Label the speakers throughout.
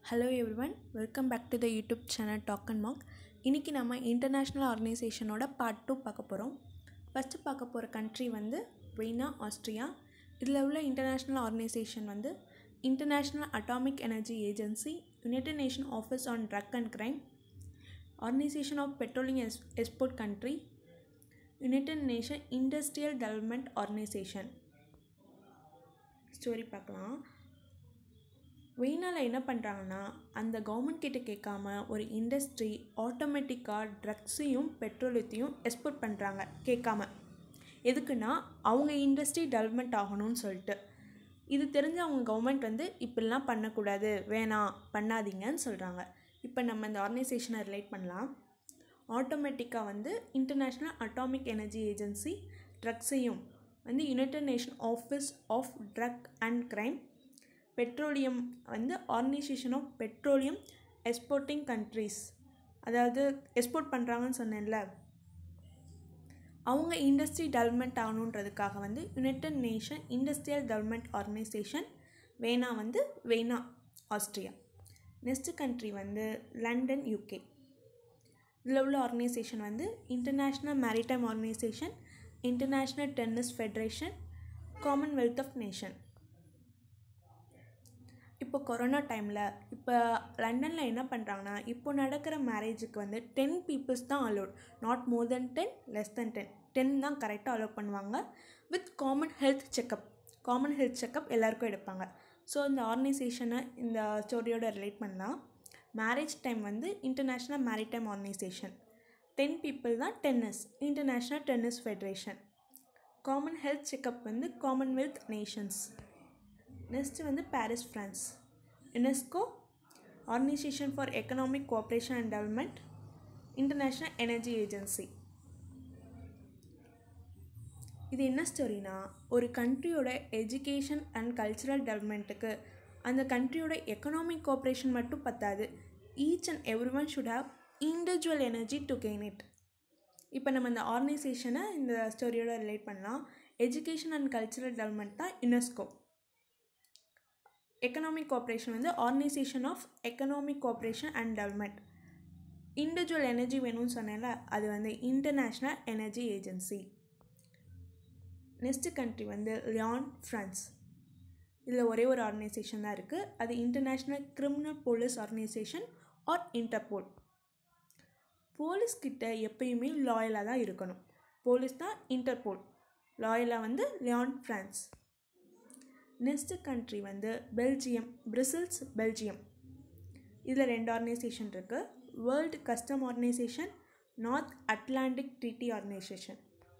Speaker 1: hello everyone welcome back to the YouTube channel talk and mark இன்றைக்கி நம்ம international ஆர்கனைசேஷனோட part two பார்க்க போகிறோம் first பார்க்க போகிற கண்ட்ரி வந்து வெய்னா ஆஸ்ட்ரியா இதில் உள்ள இன்டர்நேஷ்னல் ஆர்கனைசேஷன் வந்து international atomic energy agency united nation office on drug and crime organisation of petroleum எஸ் export country united nation industrial development organisation story பார்க்கலாம் வெயினால் என்ன பண்ணுறாங்கன்னா அந்த கவர்மெண்ட் கிட்ட கேட்காம ஒரு இண்டஸ்ட்ரி ஆட்டோமேட்டிக்காக ட்ரக்ஸையும் பெட்ரோலியத்தையும் எக்ஸ்போர்ட் பண்ணுறாங்க கேட்காம எதுக்குன்னா அவங்க இண்டஸ்ட்ரி டெவலப்மெண்ட் ஆகணும்னு சொல்லிட்டு இது தெரிஞ்ச அவங்க கவர்மெண்ட் வந்து இப்படிலாம் பண்ணக்கூடாது வேணாம் பண்ணாதீங்கன்னு சொல்கிறாங்க இப்போ நம்ம இந்த ஆர்கனைசேஷனை ரிலேட் பண்ணலாம் ஆட்டோமேட்டிக்காக வந்து இன்டர்நேஷ்னல் அட்டாமிக் எனர்ஜி ஏஜென்சி ட்ரக்ஸையும் வந்து united nation office of drug and crime petroleum வந்து organisation of petroleum exporting countries அதாவது எக்ஸ்போர்ட் பண்ணுறாங்கன்னு சொன்னேன்ல அவங்க இண்டஸ்ட்ரி டெவலப்மெண்ட் ஆகணுன்றதுக்காக வந்து united nation industrial development organisation Vienna வந்து வேணா ஆஸ்ட்ரியா நெக்ஸ்ட் கண்ட்ரி வந்து லண்டன் யூகே இதில் உள்ள ஆர்கனைசேஷன் வந்து international maritime organisation international tennis federation commonwealth of nation இப்போ கொரோனா டைமில் இப்போ லண்டனில் என்ன பண்ணுறாங்கன்னா இப்போ நடக்கிற மேரேஜுக்கு வந்து டென் பீப்புள்ஸ் தான் allot not more than ten less than ten ten தான் கரெக்டாக அலோட் பண்ணுவாங்க with common health checkup common health checkup எல்லாருக்கும் எடுப்பாங்க ஸோ இந்த ஆர்கனைசேஷனை இந்த ஸ்டோரியோட ரிலேட் பண்ணலாம் மேரேஜ் டைம் வந்து international maritime organisation ten people தான் tennis international tennis federation common health checkup வந்து காமன்வெல்த் நேஷன்ஸ் நெக்ஸ்ட்டு வந்து Paris France UNESCO organisation for economic cooperation and development international energy agency இது என்ன ஸ்டோரினா ஒரு கண்ட்ரியோட எஜுகேஷன் அண்ட் கல்ச்சுரல் டெவலப்மெண்ட்டுக்கு அந்த கண்ட்ரியோட எக்கனாமிக் கோஆப்ரேஷன் மட்டும் பத்தாது each and every one should have individual energy to gain it இப்போ நம்ம இந்த ஆர்கனைசேஷனை இந்த ஸ்டோரியோட ரிலேட் பண்ணலாம் எஜுகேஷன் அண்ட் கல்ச்சுரல் டெவலப்மெண்ட் தான் யுனெஸ்கோ எக்கனாமிக் கோஆப்ரேஷன் வந்து organisation of economic cooperation and development individual energy வேணும்னு சொன்னேன்ல அது வந்து international energy agency next country வந்து லியான் ஃப்ரான்ஸ் இதில் ஒரே ஒரு ஆர்கனைசேஷன் தான் இருக்குது அது international criminal police organisation R Interpol police கிட்ட எப்பயுமே லாயலாக தான் இருக்கணும் போலீஸ் தான் இன்டர்போல் லாயலாக வந்து லியான் ஃப்ரான்ஸ் நெக்ஸ்ட்டு கண்ட்ரி வந்து பெல்ஜியம் பிரிசில்ஸ் பெல்ஜியம் இதில் ரெண்டு ஆர்கனைசேஷன் இருக்குது world custom organisation north Atlantic treaty organisation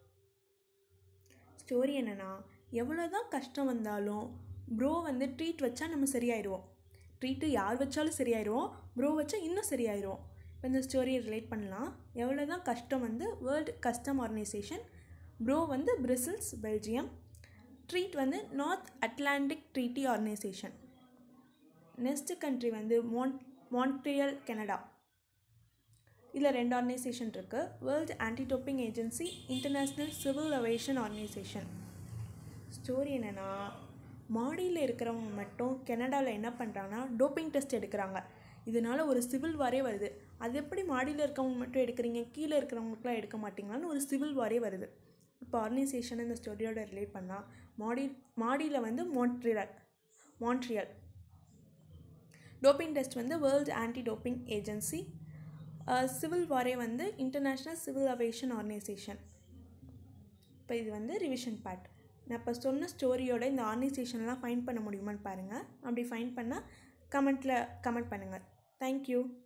Speaker 1: story என்னென்னா எவ்வளோ தான் கஷ்டம் வந்தாலும் ப்ரோ வந்து ட்ரீட் வச்சா நம்ம சரியாயிடுவோம் ட்ரீட்டு யார் வச்சாலும் சரியாயிடுவோம் ப்ரோ வச்சா இன்னும் சரியாயிடுவோம் இப்போ இந்த ஸ்டோரியை ரிலேட் பண்ணலாம் எவ்வளோ தான் கஷ்டம் வந்து வேர்ல்டு கஸ்டம் ஆர்கனைசேஷன் ப்ரோ வந்து பிரிசில்ஸ் பெல்ஜியம் ட்ரீட் வந்து north Atlantic treaty organisation next country வந்து மான் மான்ட்ரியல் கனடா இதில் ரெண்டு ஆர்கனைசேஷன் இருக்குது world anti doping agency international civil aviation organisation story என்னென்னா மாடியில் இருக்கிறவங்க மட்டும் கனடாவில் என்ன பண்ணுறாங்கன்னா டோப்பிங் டெஸ்ட் எடுக்கிறாங்க இதனால் ஒரு சிவில் வாரே வருது அது எப்படி மாடியில் இருக்கவங்க மட்டும் எடுக்கிறீங்க கீழே இருக்கிறவங்களுக்குலாம் எடுக்க மாட்டிங்களான்னு ஒரு சிவில் வாரே வருது இப்போ ஆர்கனைசேஷன் இந்த ஸ்டோரியோட ரிலேட் பண்ணால் மாடி மாடியில் வந்து மான்ட்ரியல் மான்ட்ரியல் டோப்பிங் டெஸ்ட் வந்து world anti doping agency civil வாரே வந்து இன்டர்நேஷ்னல் சிவில் அவேஷன் ஆர்கனைசேஷன் இப்போ இது வந்து ரிவிஷன் பார்ட் நான் இப்போ சொன்ன ஸ்டோரியோட இந்த ஆர்கனைசேஷன்லாம் ஃபைன் பண்ண முடியுமான்னு பாருங்கள் அப்படி ஃபைன் பண்ணால் கமெண்ட்டில் கமெண்ட் பண்ணுங்கள் தேங்க்யூ